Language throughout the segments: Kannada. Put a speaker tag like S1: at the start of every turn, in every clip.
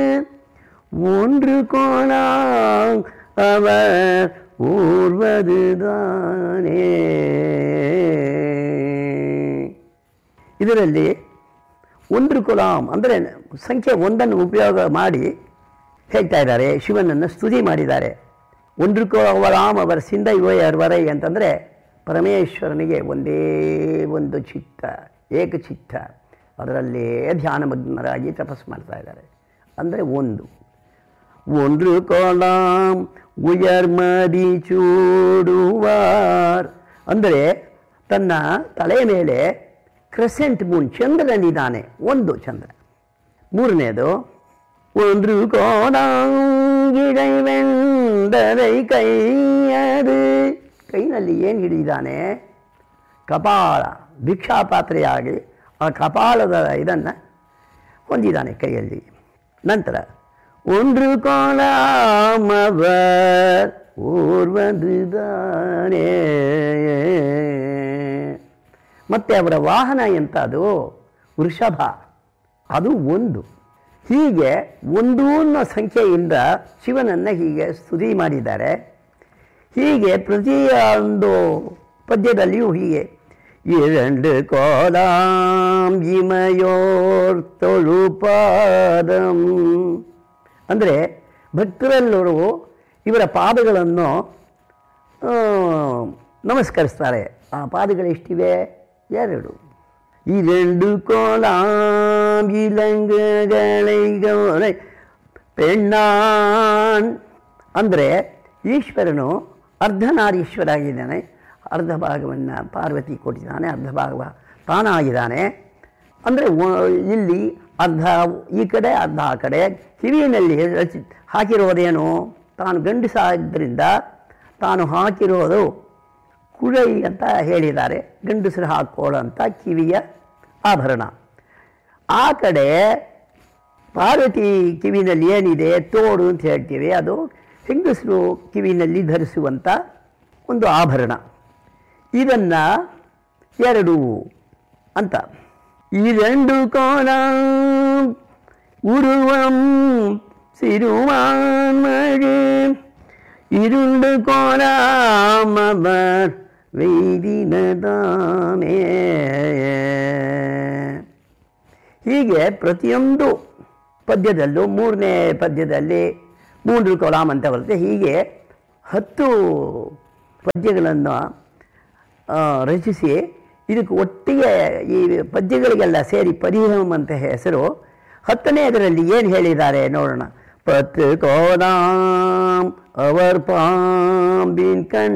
S1: ஒன்று கோணாங் அவர் ஊர்வதுதானே ಇದರಲ್ಲಿ ಒಂದು ಕುಲಾಂ ಅಂದರೆ ಸಂಖ್ಯೆ ಒಂದನ್ನು ಉಪಯೋಗ ಮಾಡಿ ಹೇಳ್ತಾ ಇದ್ದಾರೆ ಶಿವನನ್ನು ಸ್ತುತಿ ಮಾಡಿದ್ದಾರೆ ಒಂದು ಕುಲಾಂ ಅವರ ಸಿಂಧ ಇವರವರೈ ಅಂತಂದರೆ ಪರಮೇಶ್ವರನಿಗೆ ಒಂದೇ ಒಂದು ಚಿತ್ತ ಏಕಚಿತ್ತ ಅದರಲ್ಲೇ ಧ್ಯಾನಮಗ್ನರಾಗಿ ತಪಸ್ಸು ಮಾಡ್ತಾ ಇದ್ದಾರೆ ಅಂದರೆ ಒಂದು ஒன்று கோலாம் ಉಯರ್ಮದಿ ಚೂಡುವಾರ್ ಅಂದರೆ ತನ್ನ ತಲೆ ಮೇಲೆ ಕ್ರೆಸೆಂಟ್ ಮೂನ್ ಚಂದ್ರನಿದ್ದಾನೆ ಒಂದು ಚಂದ್ರ ಮೂರನೇದು ಒಂದು ಕೋಡಾಂಗಿಡೈವೆಂದರೈ ಕೈಯದು ಕೈನಲ್ಲಿ ಏನು ಹಿಡಿದಿದ್ದಾನೆ ಕಪಾಳ ಭಿಕ್ಷಾಪಾತ್ರೆಯಾಗಿ ಆ ಕಪಾಲದ ಇದನ್ನು ಹೊಂದಿದ್ದಾನೆ ಕೈಯಲ್ಲಿ ನಂತರ ஒன்று கோலாமவர் ஊர்வதுதானே ಮತ್ತೆ ಅವರ ವಾಹನ ಎಂಥದ್ದು ವೃಷಭ ಅದು ಒಂದು ಹೀಗೆ ಒಂದು ಅನ್ನೋ ಸಂಖ್ಯೆಯಿಂದ ಶಿವನನ್ನು ಹೀಗೆ ಸ್ತುತಿ ಮಾಡಿದ್ದಾರೆ ಹೀಗೆ ಪ್ರತಿಯೊಂದು ಪದ್ಯದಲ್ಲಿಯೂ ಹೀಗೆ இரண்டு கோலாம் இமையோர் தொழுಪಾದಂ ಅಂದರೆ ಭಕ್ತರೆಲ್ಲರೂ ಇವರ ಪಾದಗಳನ್ನು ಆ, ನಮಸ್ಕರಿಸ್ತಾರೆ ಆ ಪಾದಗಳು ಎಷ್ಟಿವೆ ಎರಡು ಈ ரெண்டு கோலாம் இலங்குகளை கௌரை ಪೆಣ್ಣಾನ್ ಅಂದರೆ ಈಶ್ವರನು ಅರ್ಧನಾರೀಶ್ವರ ಆಗಿದ್ದಾನೆ ಅರ್ಧ ಭಾಗವನ್ನು ಪಾರ್ವತಿ ಕೊಟ್ಟಿದ್ದಾನೆ ಅರ್ಧ ಭಾಗ ತಾನಾಗಿದ್ದಾನೆ ಅಂದರೆ ಇಲ್ಲಿ ಅರ್ಧ ಈ ಕಡೆ ಅರ್ಧ ಆ ಕಡೆ ಕಿವಿಯಲ್ಲಿ ರಚಿ ಹಾಕಿರೋದೇನು ತಾನು ಗಂಡಸಾದ್ದರಿಂದ ತಾನು ಹಾಕಿರೋದು ಕುಳೈ ಅಂತ ಹೇಳಿದ್ದಾರೆ ಗಂಡಸರು ಹಾಕೊಳ್ಳೋಂಥ ಕಿವಿಯ ಆಭರಣ ಆ ಕಡೆ ಪಾರ್ವತಿ ಕಿವಿನಲ್ಲಿ ಏನಿದೆ ತೋಡು ಅಂತ ಹೇಳ್ತೀವಿ ಅದು ಹೆಂಗಸರು ಕಿವಿನಲ್ಲಿ ಧರಿಸುವಂಥ ಒಂದು ಆಭರಣ ಇದನ್ನು ಎರಡು ಅಂತ ಈ ரெண்டு கோலம் உருவம் சிறுவான்மழு இருண்டு கோலாம் அவர் வெய்தினದಾನೆ ಹೀಗೆ ಪ್ರತಿಯೊಂದು ಪದ್ಯದಲ್ಲೂ ಮೂರನೇ ಪದ್ಯದಲ್ಲಿ ಮೂರು ಕೊಲಾಮ್ ಅಂತ ಬರುತ್ತೆ ಹೀಗೆ ಹತ್ತು ಪದ್ಯಗಳನ್ನು ಆ, ರಚಿಸಿ ಇದಕ್ಕೆ ಒಟ್ಟಿಗೆ ಈ ಪದ್ಯಗಳಿಗೆಲ್ಲ ಸೇರಿ ಪರಿಹಮ್ ಅಂತ ಹೆಸರು ಹತ್ತನೇ ಅದರಲ್ಲಿ ಏನು ಹೇಳಿದ್ದಾರೆ ನೋಡೋಣ ಪತ್ತು ಕೋಲಾಂ ಅವರ್ ಪಾಂಬಿನ್ ಕಣ್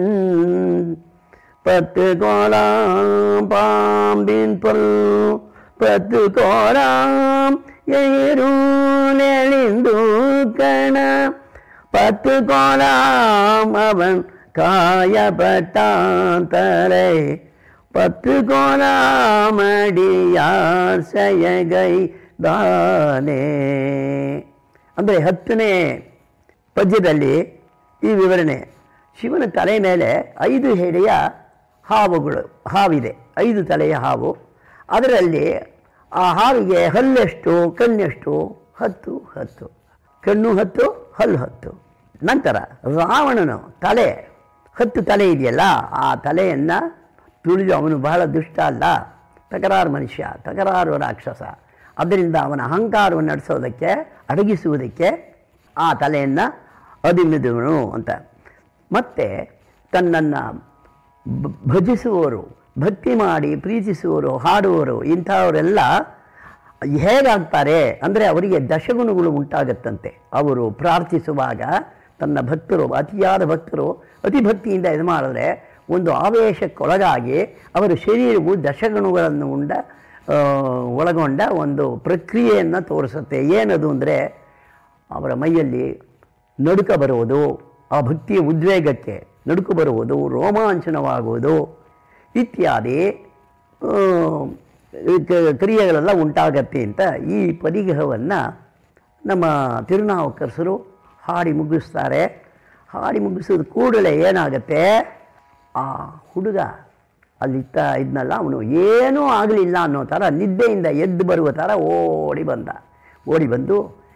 S1: பத்து கோலாம் பாம்பின் பொல் பத்து கோலாம் எயிருளெளிந்து கண பத்து கோலாம் அவன் காயப்பட்டான் தலை பத்து கோலாமடியார் செயகை தானே ಅಂದರೆ ಹತ್ತನೇ ಪದ್ಯದಲ್ಲಿ ಈ ವಿವರಣೆ ಶಿವನ ತಲೆ ಮೇಲೆ ಐದು ಹೆಡೆಯ ಹಾವುಗಳು ಹಾವಿದೆ ಐದು ತಲೆಯ ಹಾವು ಅದರಲ್ಲಿ ಆ ಹಾವಿಗೆ ಹಲ್ಲೆಷ್ಟು ಕಣ್ಣೆಷ್ಟು ಹತ್ತು ಹತ್ತು ಕಣ್ಣು ಹತ್ತು ಹಲ್ಲು ಹತ್ತು ನಂತರ ರಾವಣನು ತಲೆ ಹತ್ತು ತಲೆ ಇದೆಯಲ್ಲ ಆ ತಲೆಯನ್ನು ತುಳಿದು ಅವನು ಬಹಳ ದುಷ್ಟ ಅಲ್ಲ ತಕರಾರು ಮನುಷ್ಯ ತಕರಾರು ರಾಕ್ಷಸ ಅದರಿಂದ ಅವನ ಅಹಂಕಾರವನ್ನು ನಡೆಸೋದಕ್ಕೆ ಅಡಗಿಸುವುದಕ್ಕೆ ಆ ತಲೆಯನ್ನು ಅದಿಮಿದುವನು ಅಂತ ಮತ್ತು ತನ್ನನ್ನು ಬ- ಭಜಿಸುವವರು ಭಕ್ತಿ ಮಾಡಿ ಪ್ರೀತಿಸುವವರು ಹಾಡುವವರು ಇಂಥವರೆಲ್ಲ ಹೇಗಾಗ್ತಾರೆ ಅಂದರೆ ಅವರಿಗೆ ದಶಗುಣಗಳು ಉಂಟಾಗತ್ತಂತೆ ಅವರು ಪ್ರಾರ್ಥಿಸುವಾಗ ತನ್ನ ಭಕ್ತರು ಅತಿಯಾದ ಭಕ್ತರು ಅತಿ ಭಕ್ತಿಯಿಂದ ಇದು ಮಾಡಿದ್ರೆ ಒಂದು ಆವೇಶಕ್ಕೊಳಗಾಗಿ ಅವರ ಶರೀರವು ದಶಗುಣಗಳನ್ನು ಉಂಡ ಆ, ಒಳಗೊಂಡ ಒಂದು ಪ್ರಕ್ರಿಯೆಯನ್ನು ತೋರಿಸುತ್ತೆ ಏನದು ಅಂದರೆ ಅವರ ಮೈಯಲ್ಲಿ ನಡುಕ ಬರುವುದು ಆ ಭಕ್ತಿಯ ಉದ್ವೇಗಕ್ಕೆ ನಡುಕು ಬರುವುದು ರೋಮಾಂಚನವಾಗುವುದು ಇತ್ಯಾದಿ ಆ, ಕ- ಕ್ರಿಯೆಗಳೆಲ್ಲ ಉಂಟಾಗತ್ತೆ ಅಂತ ಈ ಪರಿಗ್ರಹವನ್ನು ನಮ್ಮ ತಿರುನಾವುಕರಸರು ಹಾಡಿ ಮುಗಿಸ್ತಾರೆ ಹಾಡಿ ಮುಗಿಸಿದ ಕೂಡಲೇ ಏನಾಗತ್ತೆ ಆ ಹುಡುಗ ಅಲ್ಲಿತ್ತ ಇದ್ನಲ್ಲ ಅವನು ಏನೂ ಆಗಲಿಲ್ಲ ಅನ್ನೋ ಥರ ನಿದ್ದೆಯಿಂದ ಎದ್ದು ಬರುವ ಥರ ಓಡಿ ಬಂದ ಓಡಿ ಬಂದು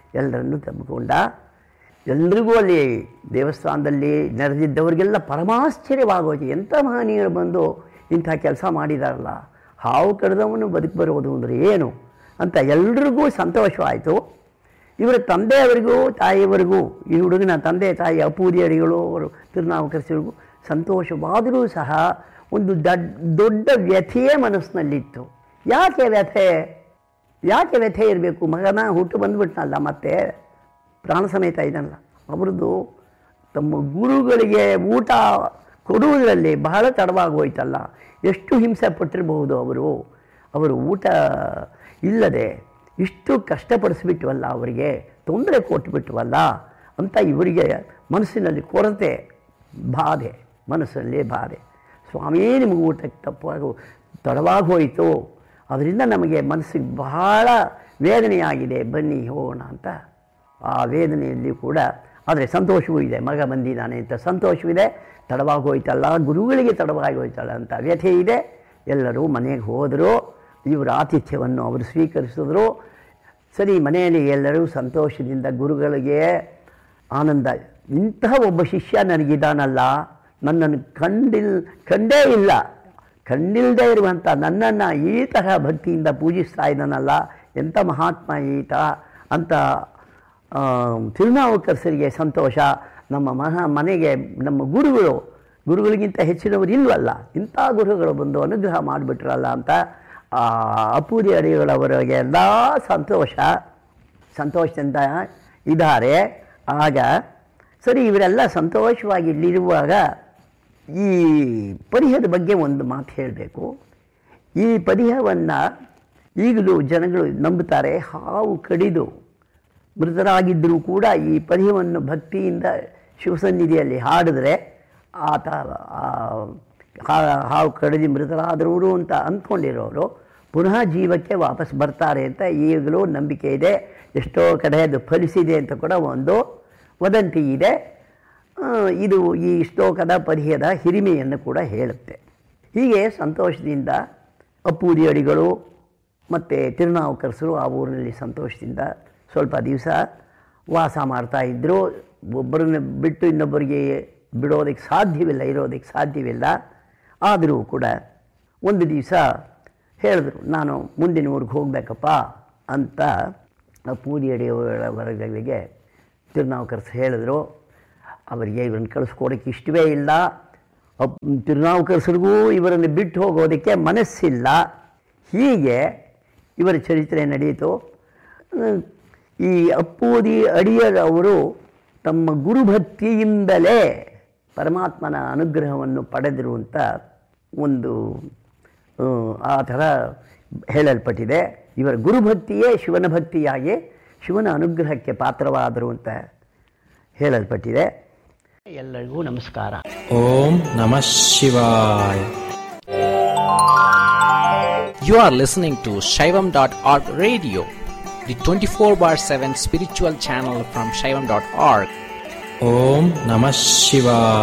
S1: ಎಲ್ಲರನ್ನೂ ತಂದುಕೊಂಡ ಎಲ್ರಿಗೂ ಅಲ್ಲಿ ದೇವಸ್ಥಾನದಲ್ಲಿ ನೆರೆದಿದ್ದವರಿಗೆಲ್ಲ ಪರಮಾಶ್ಚರ್ಯವಾಗೋಯ್ತು ಎಂಥ ಮಹನೀಯರು ಬಂದು ಇಂಥ ಕೆಲಸ ಮಾಡಿದಾರಲ್ಲ ಹಾವು ಕಡ್ದವನು ಬದುಕು ಬರೋದು ಅಂದರೆ ಏನು ಅಂತ ಎಲ್ರಿಗೂ ಸಂತೋಷವಾಯಿತು ಇವರ ತಂದೆಯವರಿಗೂ ತಾಯಿಯವರಿಗೂ ಈ ಹುಡುಗನ ತಂದೆ ತಾಯಿ ಅಪೂರಿಯರಿಗಳು ಅವರು ತಿರುನಾವುಕರಿಸಿರಿಗೂ ಸಂತೋಷವಾದರೂ ಸಹ ಒಂದು ದಡ್ ದೊಡ್ಡ ವ್ಯಥೆಯೇ ಮನಸ್ಸಿನಲ್ಲಿತ್ತು ಯಾಕೆ ವ್ಯಥೆ ಯಾಕೆ ವ್ಯಥೆ ಇರಬೇಕು ಮಗನ ಹುಟ್ಟು ಬಂದ್ಬಿಟ್ನಲ್ಲ ಮತ್ತೆ ಪ್ರಾಣ ಸಮೇತ ಇದ್ದಾನಲ್ಲ ಅವ್ರದ್ದು ತಮ್ಮ ಗುರುಗಳಿಗೆ ಊಟ ಕೊಡುವುದರಲ್ಲಿ ಬಹಳ ತಡವಾಗಿ ಹೋಯ್ತಲ್ಲ ಎಷ್ಟು ಹಿಂಸೆ ಪಟ್ಟಿರಬಹುದು ಅವರು ಅವರು ಊಟ ಇಲ್ಲದೆ ಇಷ್ಟು ಕಷ್ಟಪಡಿಸ್ಬಿಟ್ವಲ್ಲ ಅವರಿಗೆ ತೊಂದರೆ ಕೊಟ್ಬಿಟ್ವಲ್ಲ ಅಂತ ಇವರಿಗೆ ಮನಸ್ಸಿನಲ್ಲಿ ಕೊರತೆ ಬಾಧೆ ಮನಸ್ಸಲ್ಲಿ ಬಾಧೆ ಸ್ವಾಮಿ ನಿಮಗೆ ಊಟಕ್ಕೆ ತಪ್ಪಾಗಿ ತಡವಾಗಿ ಹೋಯಿತು ಅದರಿಂದ ನಮಗೆ ಮನಸ್ಸಿಗೆ ಬಹಳ ವೇದನೆಯಾಗಿದೆ ಬನ್ನಿ ಹೋಗೋಣ ಅಂತ ಆ ವೇದನೆಯಲ್ಲಿ ಕೂಡ ಆದರೆ ಸಂತೋಷವೂ ಇದೆ ಮಗ ಬಂದಿದ್ದಾನೆ ಅಂತ ಸಂತೋಷವಿದೆ ತಡವಾಗಿ ಹೋಯ್ತಲ್ಲ ಗುರುಗಳಿಗೆ ತಡವಾಗಿ ಹೋಯ್ತಲ್ಲ ಅಂತ ವ್ಯಥೆ ಇದೆ ಎಲ್ಲರೂ ಮನೆಗೆ ಹೋದರು ಇವರ ಆತಿಥ್ಯವನ್ನು ಅವರು ಸ್ವೀಕರಿಸಿದ್ರು ಸರಿ ಮನೆಯಲ್ಲಿ ಎಲ್ಲರೂ ಸಂತೋಷದಿಂದ ಗುರುಗಳಿಗೆ ಆನಂದ ಇಂತಹ ಒಬ್ಬ ಶಿಷ್ಯ ನನಗಿದ್ದಾನಲ್ಲ ನನ್ನನ್ನು ಕಂಡಿಲ್ ಕಂಡೇ ಇಲ್ಲ ಕಂಡಿಲ್ಲದೆ ಇರುವಂಥ ನನ್ನನ್ನು ಈ ತರಹ ಭಕ್ತಿಯಿಂದ ಪೂಜಿಸ್ತಾ ಇದ್ದಾನಲ್ಲ ಎಂಥ ಮಹಾತ್ಮ ಈತ ಅಂತ ಆ, ತಿರುನಾವುಕರ್ಸರಿಗೆ ಸಂತೋಷ ನಮ್ಮ ಮಹ ಮನೆಗೆ ನಮ್ಮ ಗುರುಗಳು ಗುರುಗಳಿಗಿಂತ ಹೆಚ್ಚಿನವರು ಇಲ್ವಲ್ಲ ಇಂಥ ಗುರುಗಳು ಬಂದು ಅನುಗ್ರಹ ಮಾಡಿಬಿಟ್ರಲ್ಲ ಅಂತ ಆ ಅಪೂರಿ ಅಡಿಗಳವರಿಗೆಲ್ಲ ಸಂತೋಷ ಸಂತೋಷದಿಂದ ಇದ್ದಾರೆ ಆಗ ಸರಿ ಇವರೆಲ್ಲ ಸಂತೋಷವಾಗಿ ಇಲ್ಲಿರುವಾಗ ಈ ಪರಿಹದ ಬಗ್ಗೆ ಒಂದು ಮಾತು ಹೇಳಬೇಕು ಈ ಪರಿಹವನ್ನು ಈಗಲೂ ಜನಗಳು ನಂಬುತ್ತಾರೆ ಹಾವು ಕಡಿದು ಮೃತರಾಗಿದ್ದರೂ ಕೂಡ ಈ ಪರಿಹವನ್ನು ಭಕ್ತಿಯಿಂದ ಶಿವಸನ್ನಿಧಿಯಲ್ಲಿ ಹಾಡಿದ್ರೆ ಆತ ಆ ಹಾ- ಹಾವು ಕಡಿದು ಮೃತರಾದವರು ಅಂತ ಅಂದ್ಕೊಂಡಿರೋರು ಪುನಃ ಜೀವಕ್ಕೆ ವಾಪಸ್ ಬರ್ತಾರೆ ಅಂತ ಈಗಲೂ ನಂಬಿಕೆ ಇದೆ ಎಷ್ಟೋ ಕಡೆ ಅದು ಫಲಿಸಿದೆ ಅಂತ ಕೂಡ ಒಂದು ವದಂತಿ ಇದೆ ಆ, ಇದು ಈ ಶ್ಲೋಕದ ಪರಿಹದ ಹಿರಿಮೆಯನ್ನು ಕೂಡ ಹೇಳುತ್ತೆ ಹೀಗೆ ಸಂತೋಷದಿಂದ ಅಪ್ಪೂರಿ ಅಡಿಗಳು ಮತ್ತು ತಿರುನಾವುಕರಸರು ಆ ಊರಿನಲ್ಲಿ ಸಂತೋಷದಿಂದ ಸ್ವಲ್ಪ ದಿವಸ ವಾಸ ಮಾಡ್ತಾ ಇದ್ದರು ಒಬ್ಬರನ್ನ ಬಿಟ್ಟು ಇನ್ನೊಬ್ಬರಿಗೆ ಬಿಡೋದಕ್ಕೆ ಸಾಧ್ಯವಿಲ್ಲ ಇರೋದಕ್ಕೆ ಸಾಧ್ಯವಿಲ್ಲ ಆದರೂ ಕೂಡ ಒಂದು ದಿವಸ ಹೇಳಿದ್ರು ನಾನು ಮುಂದಿನ ಊರಿಗೆ ಹೋಗಬೇಕಪ್ಪ ಅಂತ ಪೂರಿ ಅಡಿಯವರಗಳಿಗೆ ತಿರುನಾವುಕರ್ಸ್ ಹೇಳಿದ್ರು ಅವರಿಗೆ ಇವರನ್ನು ಕಳಿಸ್ಕೊಡೋಕ್ಕೆ ಇಷ್ಟವೇ ಇಲ್ಲ ಅಪ್ ತಿರುನಾವುಕರ್ಸರಿಗೂ ಇವರನ್ನು ಬಿಟ್ಟು ಹೋಗೋದಕ್ಕೆ ಮನಸ್ಸಿಲ್ಲ ಹೀಗೆ ಇವರ ಚರಿತ್ರೆ ನಡೆಯಿತು ಹ್ಮ್, ಈ ಅಪ್ಪೂದಿ ಅಡಿಯರವರು ತಮ್ಮ ಗುರುಭಕ್ತಿಯಿಂದಲೇ ಪರಮಾತ್ಮನ ಅನುಗ್ರಹವನ್ನು ಪಡೆದರು ಅಂತ ಒಂದು ಆ, ಆ ಥರ ಹೇಳಲ್ಪಟ್ಟಿದೆ ಇವರ ಗುರುಭಕ್ತಿಯೇ ಶಿವನ ಭಕ್ತಿಯಾಗಿ ಶಿವನ ಅನುಗ್ರಹಕ್ಕೆ ಪಾತ್ರವಾದರು ಅಂತ ಹೇಳಲ್ಪಟ್ಟಿದೆ ಎಲ್ಲರಿಗೂ ನಮಸ್ಕಾರ
S2: ಓಂ ನಮಃ ಶಿವಾಯ
S3: You are listening to Shaivam.org radio, the 24 bar 7 spiritual channel from Shaivam.org.
S2: ಓಂ ನಮಃ ಶಿವಾಯ